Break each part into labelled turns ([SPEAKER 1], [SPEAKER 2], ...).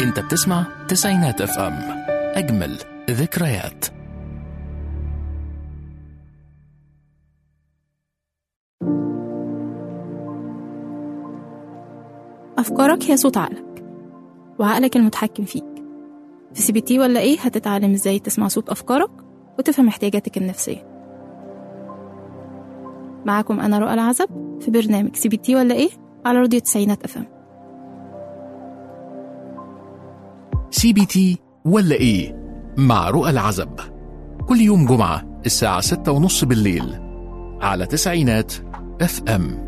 [SPEAKER 1] انت بتسمع تسعينات اف ام اجمل ذكريات
[SPEAKER 2] أفكارك هي صوت عقلك وعقلك المتحكم فيك في سي بي تي ولا إيه هتتعلم إزاي تسمع صوت أفكارك وتفهم احتياجاتك النفسية معاكم أنا رؤى العزب في برنامج سي بي تي ولا إيه على راديو تسعينات أفهم
[SPEAKER 1] سي بي تي ولا ايه مع رؤى العزب كل يوم جمعة الساعة ستة ونص بالليل على تسعينات اف ام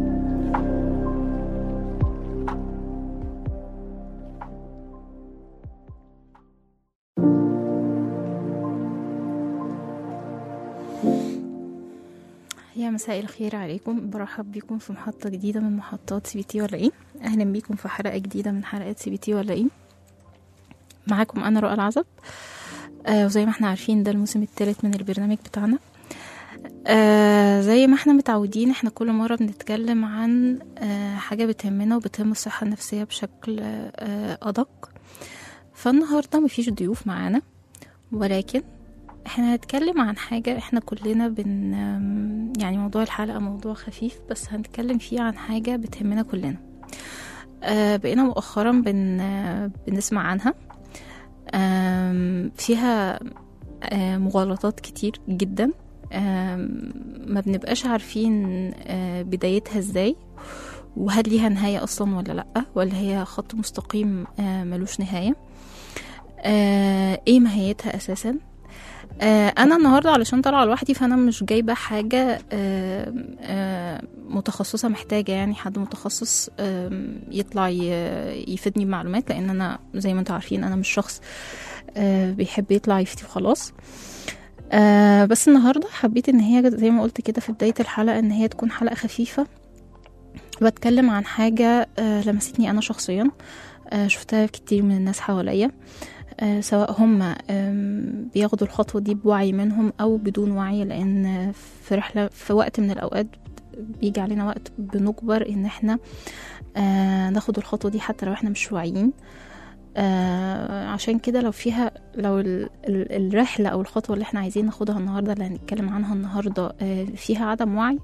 [SPEAKER 2] يا مساء الخير عليكم برحب بكم في محطة جديدة من محطات سي بي تي ولا ايه اهلا بيكم في حلقة جديدة من حلقات سي بي تي ولا ايه معاكم انا رؤى العزب آه وزي ما احنا عارفين ده الموسم الثالث من البرنامج بتاعنا آه زي ما احنا متعودين احنا كل مرة بنتكلم عن آه حاجة بتهمنا وبتهم الصحة النفسية بشكل آه أدق فالنهاردة مفيش ضيوف معانا ولكن احنا هنتكلم عن حاجة احنا كلنا بن يعني موضوع الحلقة موضوع خفيف بس هنتكلم فيه عن حاجة بتهمنا كلنا آه بقينا مؤخرا بن آه، بنسمع عنها آم، فيها آه، مغالطات كتير جدا آم، ما بنبقاش عارفين آه، بدايتها ازاي وهل ليها نهاية أصلا ولا لأ ولا هي خط مستقيم آه، ملوش نهاية آه، ايه ماهيتها أساسا آه، انا النهارده علشان طالعه لوحدي فانا مش جايبه حاجه آه، آه، متخصصه محتاجه يعني حد متخصص آم، يطلع ي- يفيدني بمعلومات لان انا زي ما انتم عارفين انا مش شخص آه، بيحب يطلع يفتي وخلاص آه، بس النهارده حبيت ان هي زي ما قلت كده في بدايه الحلقه ان هي تكون حلقه خفيفه بتكلم عن حاجه آه، لمستني انا شخصيا آه، شفتها في كتير من الناس حواليا آه، سواء هم آم، بياخدوا الخطوة دي بوعي منهم أو بدون وعي لأن في رحلة في وقت من الأوقات بيجي علينا وقت بنجبر إن احنا آه، ناخد الخطوة دي حتى لو احنا مش واعيين آه، عشان كده لو فيها لو ال- ال- الرحلة أو الخطوة اللي احنا عايزين ناخدها النهاردة اللي هنتكلم عنها النهاردة آه، فيها عدم وعي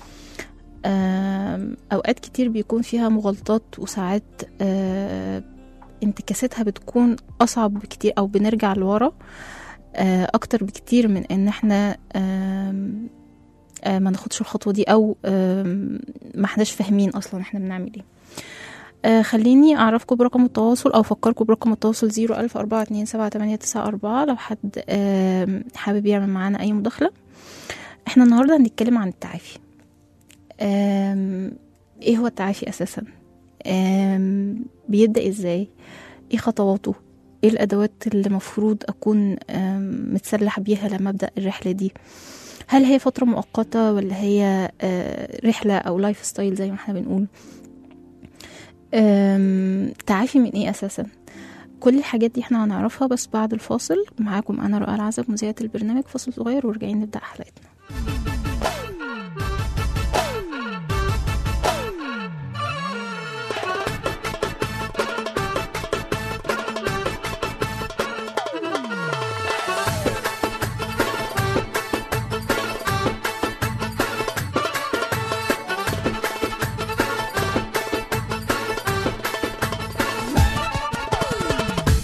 [SPEAKER 2] آم، أوقات كتير بيكون فيها مغالطات وساعات آه، انتكاستها بتكون أصعب بكتير أو بنرجع لورا آه، أكتر بكتير من إن إحنا آم، آه، ما ناخدش الخطوة دي أو آم، ما احناش فاهمين أصلا إحنا بنعمل إيه آه، خليني أعرفكم برقم التواصل أو أفكركم برقم التواصل زيرو ألف أربعة اتنين سبعة تمانية تسعة أربعة لو حد آم، حابب يعمل معانا أي مداخلة إحنا النهاردة هنتكلم عن التعافي آم، إيه هو التعافي أساسا آم، بيبدأ إزاي ايه خطواته ايه الادوات اللي المفروض اكون آم، متسلح بيها لما ابدا الرحله دي هل هي فتره مؤقته ولا هي آه، رحله او لايف ستايل زي ما احنا بنقول آم، تعافي من ايه اساسا كل الحاجات دي احنا هنعرفها بس بعد الفاصل معاكم انا رؤى العزب مذيعة البرنامج فاصل صغير وراجعين نبدا حلقتنا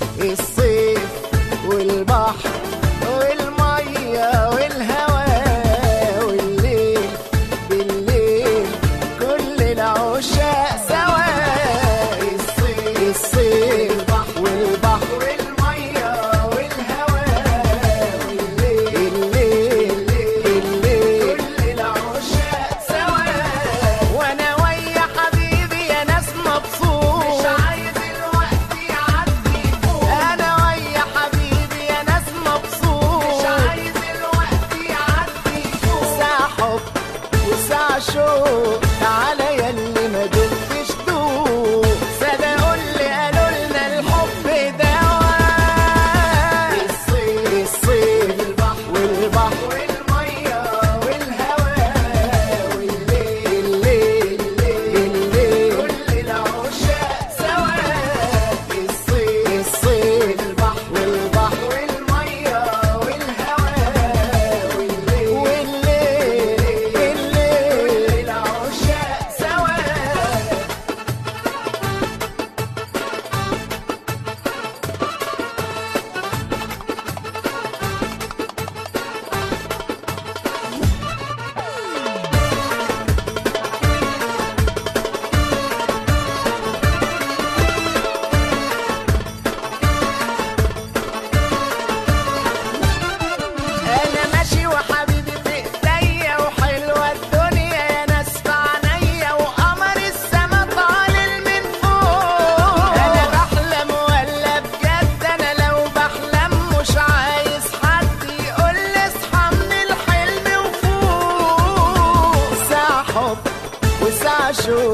[SPEAKER 3] الصيف والبحر والمية والهواء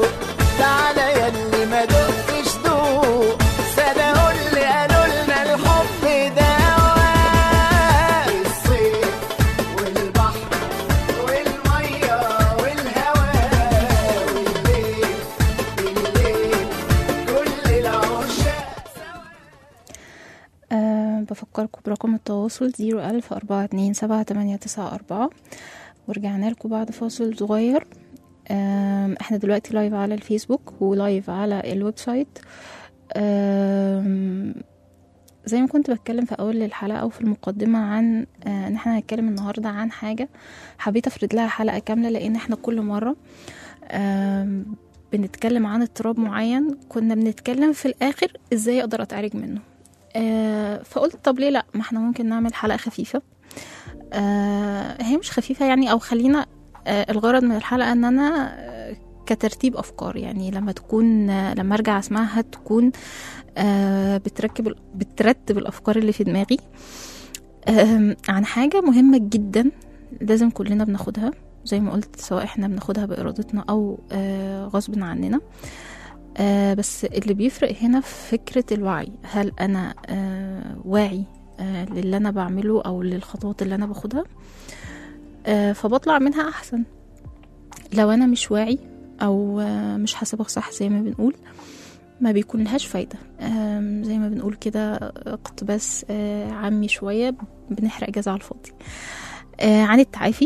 [SPEAKER 3] دوق تعالى ياللي ما دقتش دوق صدقوا اللي قالوا لنا الحب دواء الصيف والبحر والمية والهواء والليل بالليل كل العشاق
[SPEAKER 2] أه بفكركم برقم التواصل زيرو ألف أربعة اتنين سبعة تمانية تسعة أربعة ورجعنا لكم بعد فاصل صغير أم، احنا دلوقتي لايف على الفيسبوك ولايف على الويب سايت أم، زي ما كنت بتكلم في اول الحلقه وفي المقدمه عن آه، ان احنا هنتكلم النهارده عن حاجه حبيت افرد لها حلقه كامله لان احنا كل مره آم، بنتكلم عن اضطراب معين كنا بنتكلم في الاخر ازاي اقدر اتعالج منه آه، فقلت طب ليه لا ما احنا ممكن نعمل حلقه خفيفه آه، هي مش خفيفه يعني او خلينا آه، الغرض من الحلقه ان انا آه، كترتيب افكار يعني لما تكون آه، لما ارجع اسمعها تكون آه، بتركب بترتب الافكار اللي في دماغي آم، عن حاجه مهمه جدا لازم كلنا بناخدها زي ما قلت سواء احنا بناخدها بارادتنا او آه، غصب عننا آه، بس اللي بيفرق هنا في فكره الوعي هل انا آه، واعي آه، للي انا بعمله او للخطوات اللي انا باخدها آه، فبطلع منها احسن لو انا مش واعي او آه، مش حاسبها صح زي ما بنقول ما بيكون لهاش فايدة آم، زي ما بنقول كده اقتباس آه، عامي شوية بنحرق جاز على الفاضي آه، عن التعافي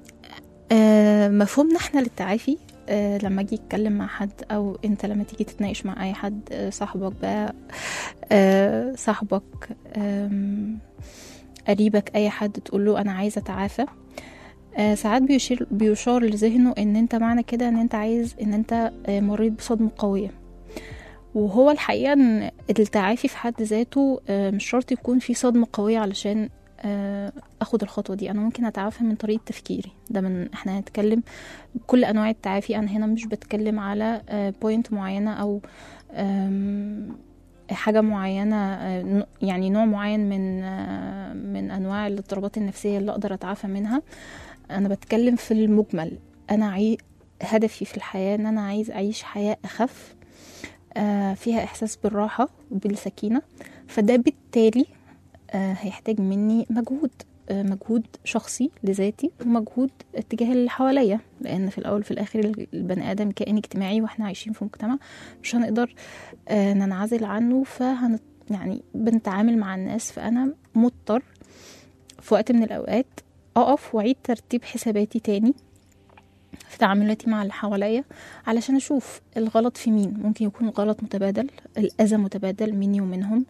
[SPEAKER 2] آه، مفهومنا احنا للتعافي آه، لما اجي اتكلم مع حد او انت لما تيجي تتناقش مع اي حد آه، صاحبك بقى آه، صاحبك آم، قريبك اي حد تقول له انا عايزه اتعافى آه، ساعات بيشير بيشار لذهنه ان انت معنى كده ان انت عايز ان انت آه، مريت بصدمه قويه وهو الحقيقه ان التعافي في حد ذاته آه، مش شرط يكون في صدمه قويه علشان آه، اخد الخطوه دي انا ممكن اتعافى من طريقه تفكيري ده من احنا هنتكلم كل انواع التعافي انا هنا مش بتكلم على بوينت معينه او آم، حاجه معينه آه، ن- يعني نوع معين من آه، من انواع الاضطرابات النفسيه اللي اقدر اتعافى منها انا بتكلم في المجمل انا عاي... هدفي في الحياه ان انا عايز اعيش حياه اخف آه، فيها احساس بالراحه وبالسكينه فده بالتالي آه، هيحتاج مني مجهود آه، مجهود شخصي لذاتي ومجهود اتجاه اللي حواليا لان في الاول وفي الاخر البني ادم كائن اجتماعي واحنا عايشين في مجتمع مش هنقدر آه، ننعزل عنه فهن يعني بنتعامل مع الناس فانا مضطر في وقت من الاوقات اقف واعيد ترتيب حساباتي تاني في تعاملاتي مع اللي حواليا علشان اشوف الغلط في مين ممكن يكون الغلط متبادل الاذى متبادل مني ومنهم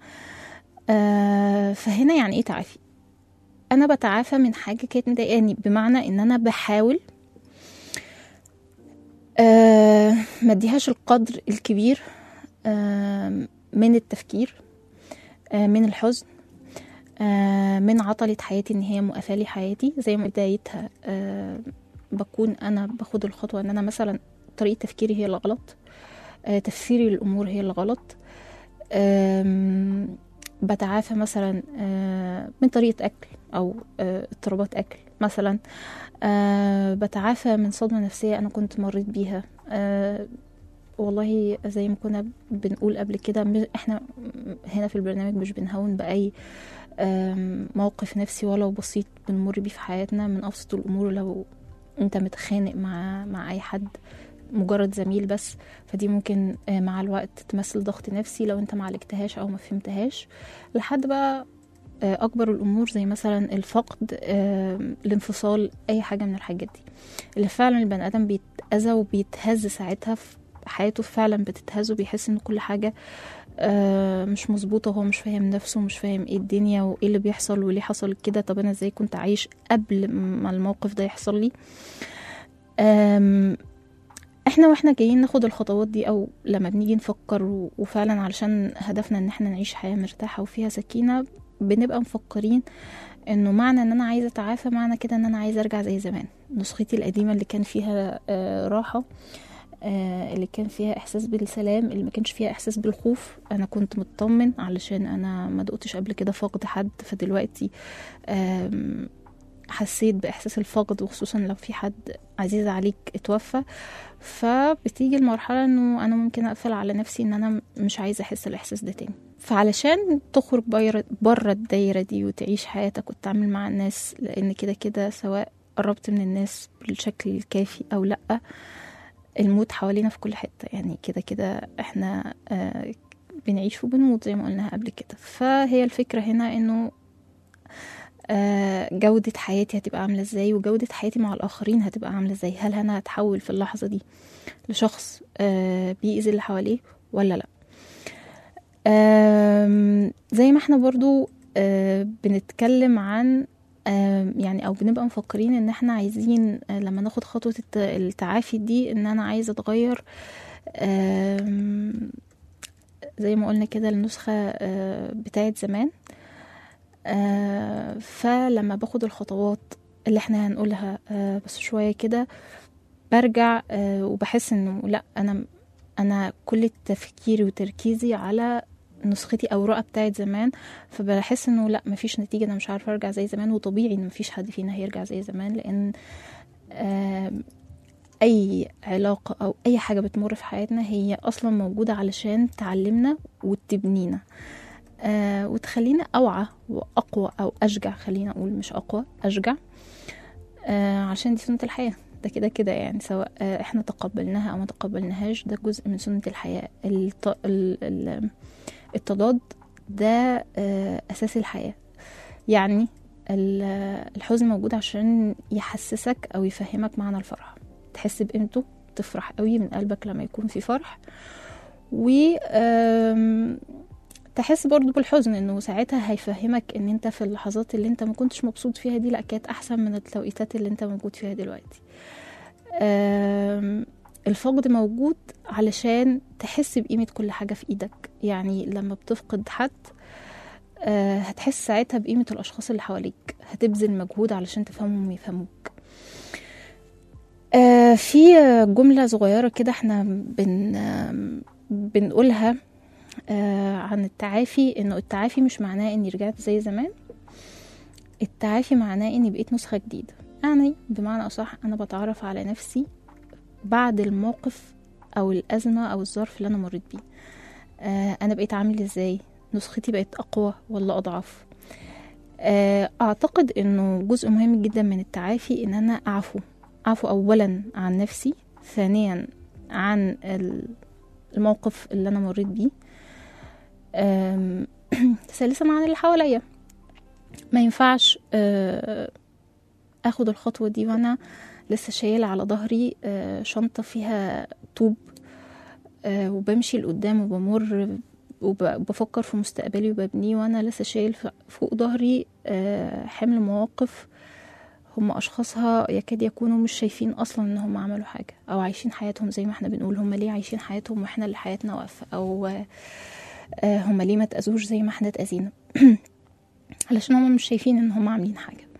[SPEAKER 2] آه فهنا يعني ايه تعافي انا بتعافى من حاجه كانت مضايقاني بمعنى ان انا بحاول آه ما اديهاش القدر الكبير آه من التفكير آه من الحزن آه من عطلة حياتي ان هي مؤفاة لي حياتي زي ما بدايتها آه بكون انا باخد الخطوة ان انا مثلا طريقة تفكيري هي اللي غلط آه تفسيري للامور هي اللي غلط آم، بتعافى مثلا آه، من طريقة أكل أو آه، اضطرابات أكل مثلا آه، بتعافى من صدمة نفسية أنا كنت مريت بيها آه، والله زي ما كنا بنقول قبل كده م- احنا هنا في البرنامج مش بنهون بأي آم، موقف نفسي ولو بسيط بنمر بيه في حياتنا من أبسط الأمور لو انت متخانق مع مع أي حد مجرد زميل بس فدي ممكن آه، مع الوقت تمثل ضغط نفسي لو انت معالجتهاش او ما فهمتهاش لحد بقى آه، اكبر الامور زي مثلا الفقد آه، الانفصال اي حاجه من الحاجات دي اللي فعلا البني ادم بيتاذى وبيتهز ساعتها في حياته فعلا بتتهز وبيحس ان كل حاجه آه، مش مظبوطه وهو مش فاهم نفسه مش فاهم ايه الدنيا وايه اللي بيحصل وليه حصل كده طب انا ازاي كنت عايش قبل ما الموقف ده يحصل لي آم، احنا واحنا جايين ناخد الخطوات دي او لما بنيجي نفكر و- وفعلا علشان هدفنا ان احنا نعيش حياة مرتاحة وفيها سكينة بنبقى مفكرين انه معنى ان انا عايزة اتعافى معنى كده ان انا عايزة ارجع زي زمان نسختي القديمة اللي كان فيها آه، راحة آه، اللي كان فيها احساس بالسلام اللي ما كانش فيها احساس بالخوف انا كنت مطمن علشان انا ما دقتش قبل كده فقد حد فدلوقتي آم، حسيت باحساس الفقد وخصوصا لو في حد عزيز عليك اتوفى فبتيجي المرحلة انه انا ممكن اقفل على نفسي ان انا مش عايزة احس الاحساس ده تاني فعلشان تخرج بره الدايرة دي وتعيش حياتك وتتعامل مع الناس لان كده كده سواء قربت من الناس بالشكل الكافي او لأ الموت حوالينا في كل حتة يعني كده كده احنا آه بنعيش وبنموت زي ما قلنا قبل كده فهي الفكرة هنا انه آه جودة حياتي هتبقى عاملة ازاي وجودة حياتي مع الآخرين هتبقى عاملة ازاي هل أنا هتحول في اللحظة دي لشخص آه بيأذي اللي حواليه ولا لأ آه زي ما احنا برضو آه بنتكلم عن آه يعني او بنبقى مفكرين ان احنا عايزين آه لما ناخد خطوة التعافي دي ان انا عايزة اتغير آه زي ما قلنا كده النسخة آه بتاعت زمان آه فلما باخد الخطوات اللي احنا هنقولها آه بس شوية كده برجع آه وبحس انه لا انا انا كل تفكيري وتركيزي على نسختي او رؤى بتاعت زمان فبحس انه لا مفيش نتيجه انا مش عارفه ارجع زي زمان وطبيعي ان مفيش حد فينا هيرجع زي زمان لان آه اي علاقه او اي حاجه بتمر في حياتنا هي اصلا موجوده علشان تعلمنا وتبنينا آه وتخلينا اوعى واقوى او اشجع خلينا اقول مش اقوى اشجع آه عشان دي سنه الحياه ده كده كده يعني سواء آه احنا تقبلناها او ما تقبلناها ده جزء من سنه الحياه الت... ال... ال... التضاد ده آه اساس الحياه يعني الحزن موجود عشان يحسسك او يفهمك معنى الفرح تحس بقيمته تفرح قوي من قلبك لما يكون في فرح و تحس برضو بالحزن انه ساعتها هيفهمك ان انت في اللحظات اللي انت ما كنتش مبسوط فيها دي لا كانت احسن من التوقيتات اللي انت موجود فيها دلوقتي الفقد موجود علشان تحس بقيمة كل حاجة في ايدك يعني لما بتفقد حد هتحس ساعتها بقيمة الأشخاص اللي حواليك هتبذل مجهود علشان تفهمهم ويفهموك آه في جملة صغيرة كده احنا بن آه بنقولها آه عن التعافي انه التعافي مش معناه اني رجعت زي زمان التعافي معناه اني بقيت نسخة جديدة يعني بمعنى اصح انا بتعرف على نفسي بعد الموقف او الازمة او الظرف اللي انا مريت بيه انا بقيت عامل ازاي نسختي بقت اقوى ولا اضعف اعتقد انه جزء مهم جدا من التعافي ان انا اعفو أعفو أولا عن نفسي ثانيا عن الموقف اللي أنا مريت بيه ثالثا عن اللي حواليا ما ينفعش أخد الخطوة دي وأنا لسه شايلة على ظهري شنطة فيها طوب وبمشي لقدام وبمر وبفكر في مستقبلي وببنيه وأنا لسه شايل فوق ظهري حمل مواقف هم أشخاصها يكاد يكونوا مش شايفين أصلا إن هم عملوا حاجة أو عايشين حياتهم زي ما احنا بنقول هم ليه عايشين حياتهم وإحنا اللي حياتنا واقفة أو هم ليه ما تأذوش زي ما احنا اتأذينا علشان هم مش شايفين إن هم عاملين حاجة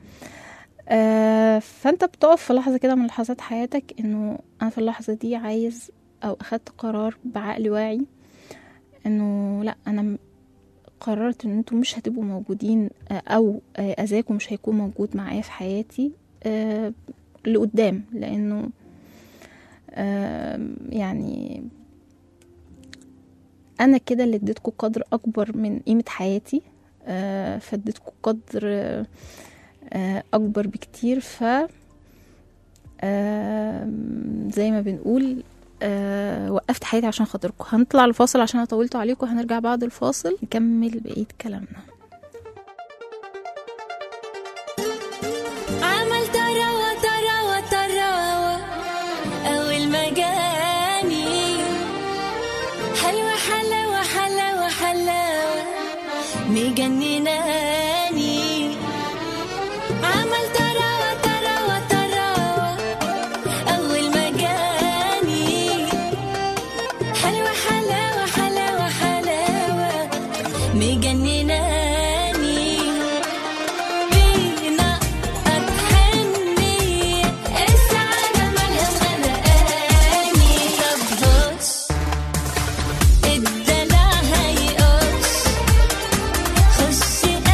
[SPEAKER 2] فأنت بتقف في لحظة كده من لحظات حياتك إنه أنا في اللحظة دي عايز أو أخدت قرار بعقل واعي إنه لأ أنا قررت ان انتوا مش هتبقوا موجودين او اذاكم مش هيكون موجود معايا في حياتي لقدام لانه يعني انا كده اللي اديتكم قدر اكبر من قيمه حياتي فاديتكم قدر اكبر بكتير ف زي ما بنقول أه وقفت حياتي عشان خاطركم هنطلع الفاصل عشان انا طولت عليكم هنرجع بعد الفاصل نكمل بقيه كلامنا
[SPEAKER 4] عمل تراوة تراوة تراوة أول ما جاني حلوة حلاوة حلاوة حلاوة مجنناني عمل تراوة تراوة تراوة أول ما جاني حلوة حلاوة حلاوة حلاوة مجنناني بينا أتحني السعادة مالها مغرقاني طب بص الدلع هيقص خش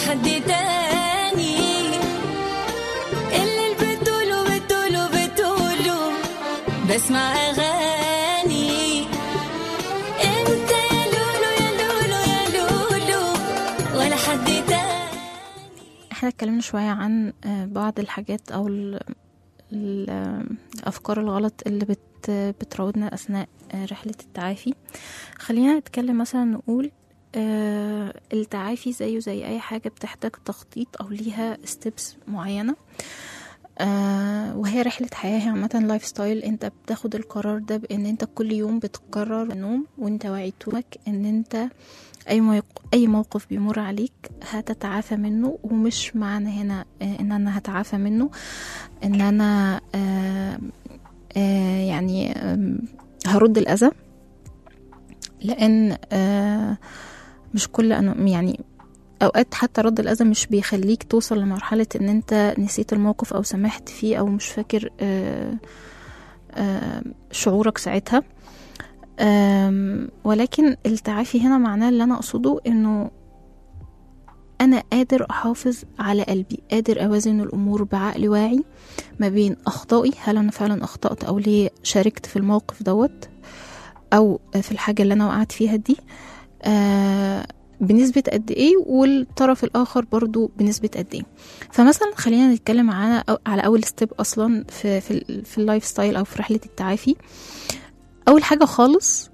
[SPEAKER 4] حد تاني اللي بتقوله بتقوله بتقوله بسمع أغاني انت يا لولو يا لولو يا لولو ولا حد تاني
[SPEAKER 2] احنا اتكلمنا شوية عن آه، بعض الحاجات او ال- ال- آه، الافكار الغلط اللي بت بتراودنا اثناء آه، رحلة التعافي خلينا نتكلم مثلا نقول آه، التعافي زيه زي اي حاجة بتحتاج تخطيط او ليها ستيبس معينة آه وهي رحلة حياة هي عامة لايف ستايل انت بتاخد القرار ده بان انت كل يوم بتقرر النوم وانت واعي طولك ان انت اي موق- اي موقف بيمر عليك هتتعافى منه ومش معنى هنا آه، ان انا هتعافى منه ان انا آه آه يعني آم، هرد الاذى لان آه مش كل أنا يعني اوقات حتى رد الاذى مش بيخليك توصل لمرحله ان انت نسيت الموقف او سمحت فيه او مش فاكر آه آه شعورك ساعتها آم، ولكن التعافي هنا معناه اللي انا اقصده انه انا قادر احافظ على قلبي قادر اوازن الامور بعقل واعي ما بين اخطائي هل انا فعلا اخطات او ليه شاركت في الموقف دوت او في الحاجه اللي انا وقعت فيها دي آه بنسبة قد ايه والطرف الاخر برضو بنسبة قد ايه فمثلا خلينا نتكلم على على اول ستيب اصلا في في, ال- في اللايف ستايل او في رحلة التعافي اول حاجة خالص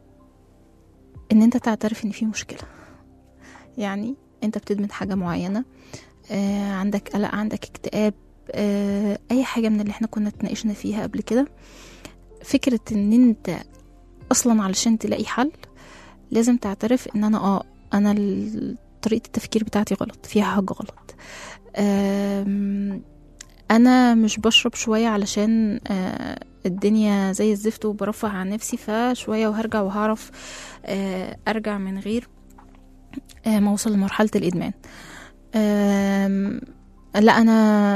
[SPEAKER 2] ان انت تعترف ان في مشكلة يعني انت بتدمن حاجة معينة آه عندك قلق عندك اكتئاب آه اي حاجة من اللي احنا كنا اتناقشنا فيها قبل كده فكرة ان انت اصلا علشان تلاقي حل لازم تعترف ان انا اه انا ال- طريقة التفكير بتاعتي غلط فيها حاجة غلط آم، انا مش بشرب شوية علشان آه، الدنيا زي الزفت وبرفه عن نفسي فشوية وهرجع وهعرف آه، ارجع من غير آه، ما اوصل لمرحلة الادمان آم، لا انا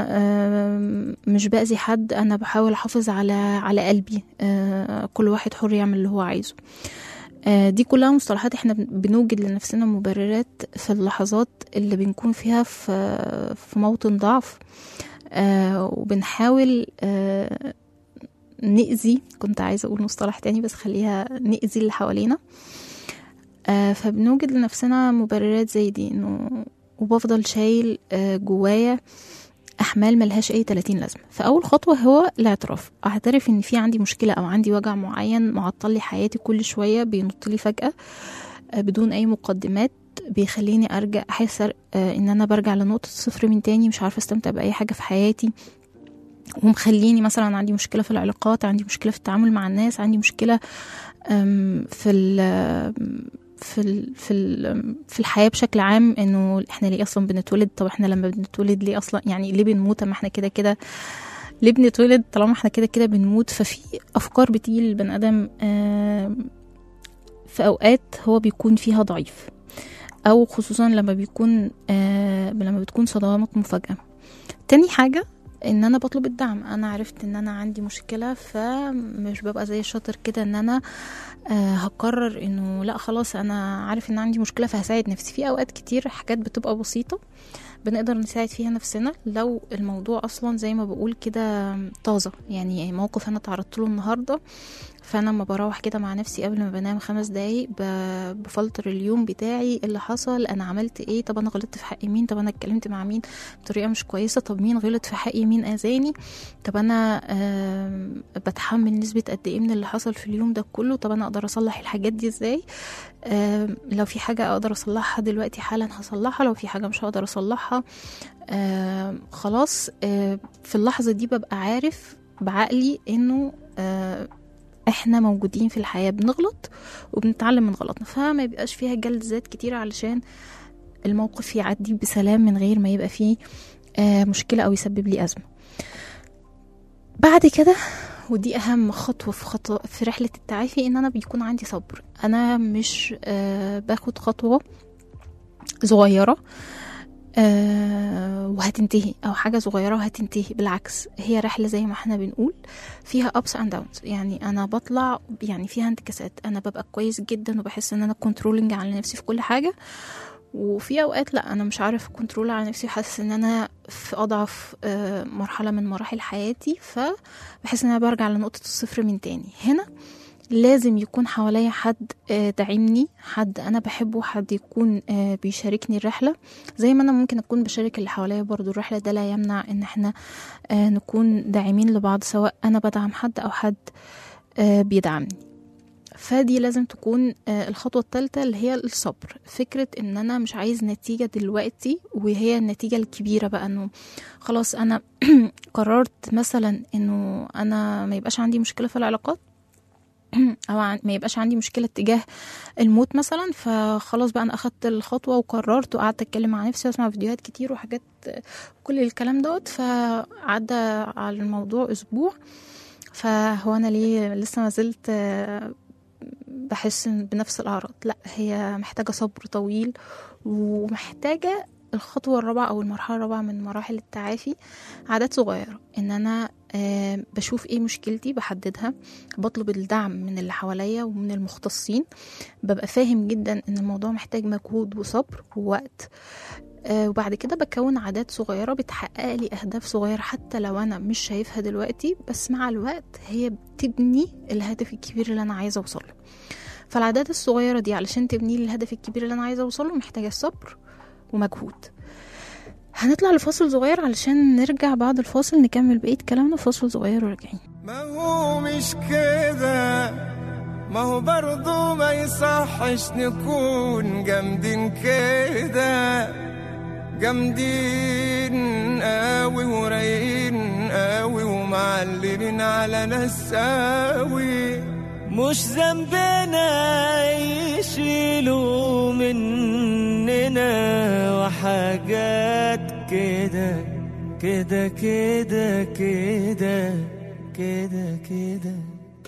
[SPEAKER 2] آم، مش باذي حد انا بحاول احافظ على على قلبي آه، كل واحد حر يعمل اللي هو عايزه آه، دي كلها مصطلحات احنا بن- بنوجد لنفسنا مبررات في اللحظات اللي بنكون فيها في في موطن ضعف آه، وبنحاول آه، نأذي كنت عايزة أقول مصطلح تاني بس خليها نأذي اللي حوالينا آه، فبنوجد لنفسنا مبررات زي دي انه وبفضل شايل آه، جوايا احمال ملهاش اي 30 لازمه فاول خطوه هو الاعتراف اعترف ان في عندي مشكله او عندي وجع معين معطل لي حياتي كل شويه بينط لي فجاه آه، بدون اي مقدمات بيخليني ارجع احس آه، ان انا برجع لنقطه الصفر من تاني مش عارفه استمتع باي حاجه في حياتي ومخليني مثلا عندي مشكله في العلاقات عندي مشكله في التعامل مع الناس عندي مشكله أم، في ال في ال في ال في الحياه بشكل عام انه احنا ليه اصلا بنتولد طب احنا لما بنتولد ليه اصلا يعني ليه بنموت ما احنا كده كده ليه بنتولد طالما احنا كده كده بنموت ففي افكار بتيجي للبني ادم آم، في اوقات هو بيكون فيها ضعيف او خصوصا لما بيكون آه لما بتكون صدمات مفاجاه تاني حاجه ان انا بطلب الدعم انا عرفت ان انا عندي مشكله فمش ببقى زي الشاطر كده ان انا آه هقرر انه لا خلاص انا عارف ان عندي مشكله فهساعد نفسي في اوقات كتير حاجات بتبقى بسيطه بنقدر نساعد فيها نفسنا لو الموضوع اصلا زي ما بقول كده طازه يعني موقف انا تعرضت له النهارده فانا لما بروح كده مع نفسي قبل ما بنام خمس دقايق ب- بفلتر اليوم بتاعي إيه اللي حصل انا عملت ايه طب انا غلطت في حق مين طب انا اتكلمت مع مين بطريقه مش كويسه طب مين غلط في حقي مين اذاني طب انا آم، بتحمل نسبه قد ايه من اللي حصل في اليوم ده كله طب انا اقدر اصلح الحاجات دي ازاي آم، لو في حاجه اقدر اصلحها دلوقتي حالا هصلحها لو في حاجه مش هقدر اصلحها آم، خلاص آم، في اللحظه دي ببقى عارف بعقلي انه آه، احنا موجودين في الحياة بنغلط وبنتعلم من غلطنا فما يبقاش فيها جلد ذات كتير علشان الموقف يعدي بسلام من غير ما يبقى فيه آه، مشكلة أو يسبب لي أزمة بعد كده ودي أهم خطوة في خطوة في رحلة التعافي إن أنا بيكون عندي صبر أنا مش آه، باخد خطوة صغيرة آه، وهتنتهي او حاجه صغيره وهتنتهي بالعكس هي رحله زي ما احنا بنقول فيها ups and downs يعني انا بطلع يعني فيها انتكاسات انا ببقى كويس جدا وبحس ان انا كنترولنج على نفسي في كل حاجه وفي اوقات لا انا مش عارف كنترول على نفسي حاسس ان انا في اضعف آه، مرحله من مراحل حياتي فبحس ان انا برجع لنقطه الصفر من تاني هنا لازم يكون حواليا حد آه، داعمني حد انا بحبه حد يكون آه، بيشاركني الرحله زي ما انا ممكن اكون بشارك اللي حواليا برضو الرحله ده لا يمنع ان احنا آه، نكون داعمين لبعض سواء انا بدعم حد او حد آه، بيدعمني فدي لازم تكون آه، الخطوة الثالثة اللي هي الصبر فكرة ان انا مش عايز نتيجة دلوقتي وهي النتيجة الكبيرة بقى انه خلاص انا قررت مثلا انه انا ما يبقاش عندي مشكلة في العلاقات او عن- ما يبقاش عندي مشكله تجاه الموت مثلا فخلاص بقى انا اخدت الخطوه وقررت وقعدت اتكلم مع نفسي واسمع فيديوهات كتير وحاجات كل الكلام دوت فعدى على الموضوع اسبوع فهو انا ليه لسه ما زلت آه، بحس إن بنفس الاعراض لا هي محتاجه صبر طويل ومحتاجه الخطوة الرابعة أو المرحلة الرابعة من مراحل التعافي عادات صغيرة إن أنا آه، بشوف إيه مشكلتي بحددها بطلب الدعم من اللي حواليا ومن المختصين ببقى فاهم جدا ان الموضوع محتاج مجهود وصبر ووقت آه، وبعد كده بكون عادات صغيرة بتحقق لي أهداف صغيرة حتى لو أنا مش شايفها دلوقتي بس مع الوقت هي بتبني الهدف الكبير اللي أنا عايزة أوصله فالعادات الصغيرة دي علشان تبني لي الهدف الكبير اللي أنا عايزة أوصله محتاجة صبر ومجهود هنطلع لفاصل صغير علشان نرجع بعد الفاصل نكمل بقية كلامنا فاصل صغير وراجعين
[SPEAKER 3] ما هو مش كده ما هو برضو ما يصحش نكون جامدين كده جامدين قوي ورايقين قوي ومعلمين على ناس قوي
[SPEAKER 5] مش ذنبنا يشيلوا مننا وحاجات كده كده كده كده كده كده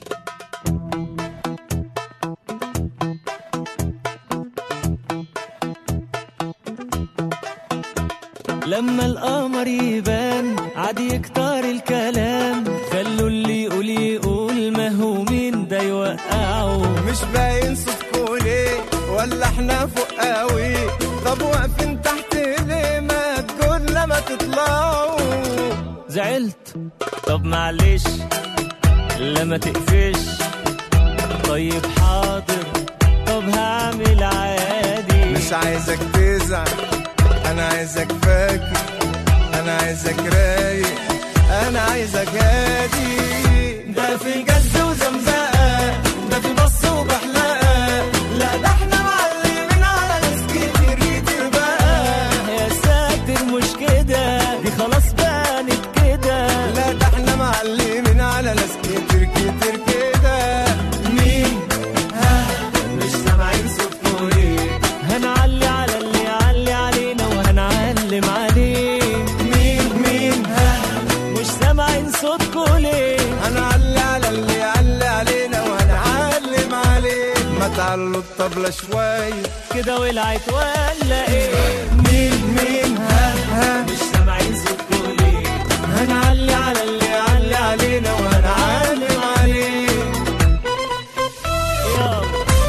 [SPEAKER 5] لما القمر يبان عاد يكتر الكلام خلوا اللي يقول يقول ما هو مين ده يوقعه
[SPEAKER 3] مش باين صوتكوا ليه ولا احنا فوق قوي طب واقفين تحت ليه ما تقول لما تطلعوا
[SPEAKER 5] زعلت طب معلش لما تقفش طيب حاضر طب هعمل عادي
[SPEAKER 3] مش عايزك تزعل انا عايزك فاكر انا عايزك رايق انا عايزك هادي ده في جز وزمزقه ده في بص وبحلقه لا ده احنا معلمين على ناس كتير كتير بقى
[SPEAKER 5] يا ساتر مش كده دي خلاص بانت كده
[SPEAKER 3] لا ده احنا معلمين على ناس كتير كتير كده مين ها مش سامعين صوتكوا ليه
[SPEAKER 5] هنعلي على اللي يعلي علينا وهنعلم عليه
[SPEAKER 3] مين مين ها
[SPEAKER 5] مش سامعين صوتكوا ليه
[SPEAKER 3] هنعلي على اللي يعلي علينا وهنعلم عليه ما تعلوا الطبلة شوية
[SPEAKER 5] كده ولعت ولا ايه
[SPEAKER 3] مين مين ها ها
[SPEAKER 5] مش سامعين صوتكوا ليه
[SPEAKER 3] هنعلي على اللي يعلي علينا وهنعلم عليه
[SPEAKER 5] يلا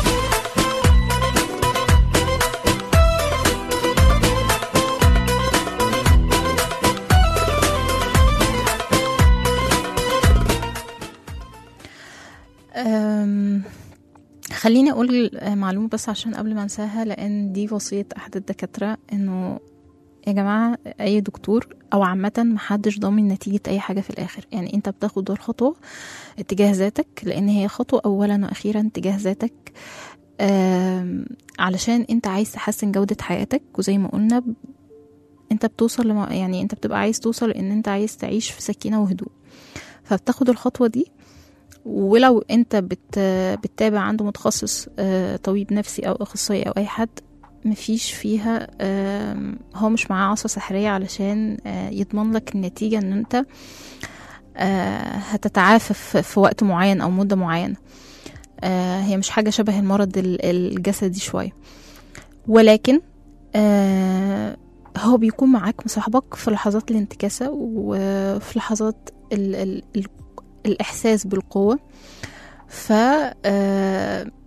[SPEAKER 2] أم، خليني اقول معلومه بس عشان قبل ما انساها لان دي وصيه احد الدكاتره انه يا جماعه اي دكتور او عامه محدش ضامن نتيجه اي حاجه في الاخر يعني انت بتاخد الخطوه اتجاه ذاتك لان هي خطوه اولا واخيرا تجاه ذاتك أم، علشان انت عايز تحسن جوده حياتك وزي ما قلنا ب- انت بتوصل لما يعني انت بتبقى عايز توصل ان انت عايز تعيش في سكينه وهدوء فبتاخد الخطوه دي ولو انت بت بتتابع عنده متخصص آه، طبيب نفسي او اخصائي او اي حد مفيش فيها آم، هو مش معاه عصا سحرية علشان آه، يضمن لك النتيجة ان انت آه، هتتعافى في- في وقت معين او مدة معينة آه، هي مش حاجة شبه المرض ال- الجسدي شوية ولكن آه، هو بيكون معاك مصاحبك في لحظات الانتكاسة وفي لحظات ال ال ال الإحساس بالقوة ف آه،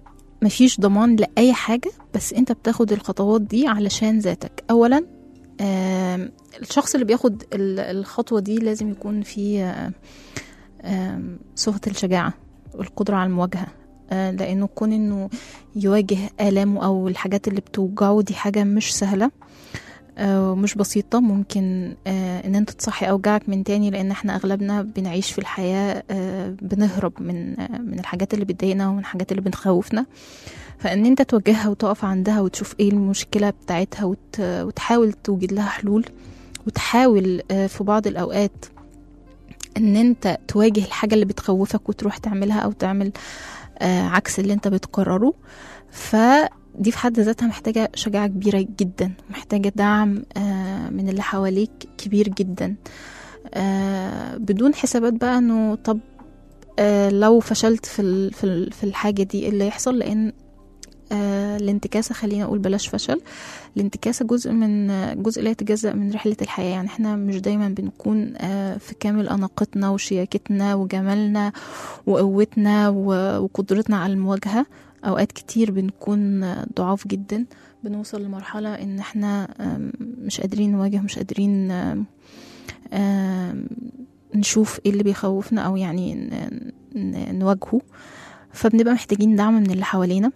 [SPEAKER 2] مفيش ضمان لأي حاجة بس انت بتاخد الخطوات دي علشان ذاتك أولا آم، الشخص اللي بياخد ال- الخطوة دي لازم يكون فيه آم، آم، صفة الشجاعة والقدرة على المواجهة آه، لأنه كون إنه يواجه آلامه أو الحاجات اللي بتوجعه دي حاجة مش سهلة آه، ومش بسيطة ممكن آه، إن أنت تصحي أوجاعك من تاني لأن احنا أغلبنا بنعيش في الحياة آه، بنهرب من آه، من الحاجات اللي بتضايقنا ومن الحاجات اللي بتخوفنا فإن أنت تواجهها وتقف عندها وتشوف إيه المشكلة بتاعتها وت- وتحاول توجد لها حلول وتحاول آه، في بعض الأوقات ان انت تواجه الحاجة اللي بتخوفك وتروح تعملها او تعمل آه، عكس اللي انت بتقرره فدي في حد ذاتها محتاجة شجاعة كبيرة جدا محتاجة دعم آه، من اللي حواليك كبير جدا آه، بدون حسابات بقى انه طب آه، لو فشلت في ال- في ال- في الحاجة دي ايه اللي يحصل لان آه، الانتكاسة خلينا أقول بلاش فشل الانتكاسة جزء من جزء لا يتجزأ من رحلة الحياة يعني احنا مش دايما بنكون آه، في كامل أناقتنا وشياكتنا وجمالنا وقوتنا و- وقدرتنا على المواجهة أوقات كتير بنكون آه، ضعاف جدا بنوصل لمرحلة إن احنا آم، مش قادرين نواجه مش قادرين آم، آم، نشوف ايه اللي بيخوفنا أو يعني ن- ن- نواجهه فبنبقى محتاجين دعم من اللي حوالينا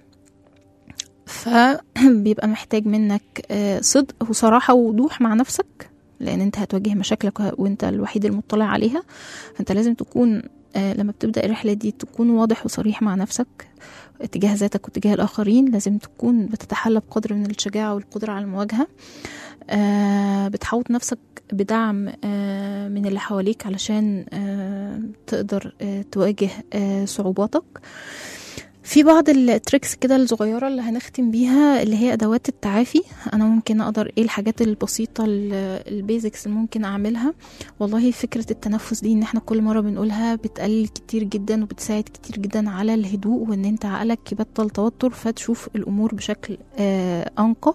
[SPEAKER 2] فبيبقى محتاج منك آه، صدق وصراحة ووضوح مع نفسك لأن أنت هتواجه مشاكلك وأنت الوحيد المطلع عليها فأنت لازم تكون آه، لما بتبدأ الرحلة دي تكون واضح وصريح مع نفسك اتجاه ذاتك واتجاه الآخرين لازم تكون بتتحلى بقدر من الشجاعة والقدرة على المواجهة آه، بتحوط نفسك بدعم آه، من اللي حواليك علشان آه، تقدر آه، تواجه آه، صعوباتك في بعض التريكس كده الصغيرة اللي هنختم بيها اللي هي أدوات التعافي أنا ممكن أقدر إيه الحاجات البسيطة البيزكس اللي ممكن أعملها والله فكرة التنفس دي إن إحنا كل مرة بنقولها بتقلل كتير جدا وبتساعد كتير جدا على الهدوء وإن أنت عقلك يبطل توتر فتشوف الأمور بشكل آه أنقى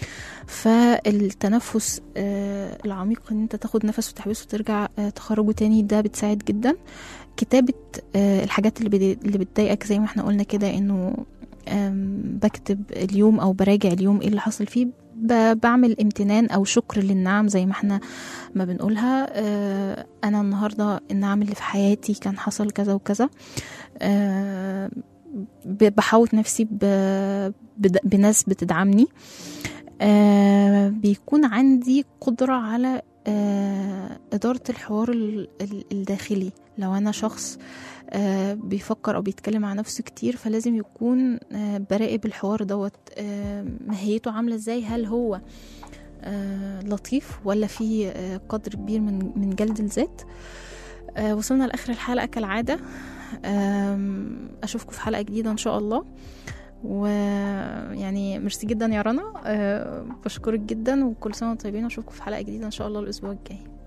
[SPEAKER 2] فالتنفس آه العميق ان انت تاخد نفس وتحبسه وترجع آه تخرجه تاني ده بتساعد جدا كتابة آه الحاجات اللي بد- اللي بتضايقك زي ما احنا قلنا كده انه آم، بكتب اليوم او براجع اليوم ايه اللي حصل فيه ب- بعمل امتنان او شكر للنعم زي ما احنا ما بنقولها آه، انا النهارده النعم اللي في حياتي كان حصل كذا وكذا آه، ب- بحاوط نفسي ب- بد- بناس بتدعمني آه، بيكون عندي قدرة على آه، إدارة الحوار ال- ال- الداخلي لو أنا شخص آه، بيفكر أو بيتكلم مع نفسه كتير فلازم يكون آه، براقب الحوار دوت آه، ماهيته عاملة ازاي هل هو آه، لطيف ولا في آه، قدر كبير من من جلد الذات آه، وصلنا لآخر الحلقة كالعادة آم، أشوفكم في حلقة جديدة إن شاء الله ويعني ميرسي جدا يا رنا أه بشكرك جدا وكل سنة وانتم طيبين وأشوفكم في حلقة جديدة إن شاء الله الأسبوع الجاي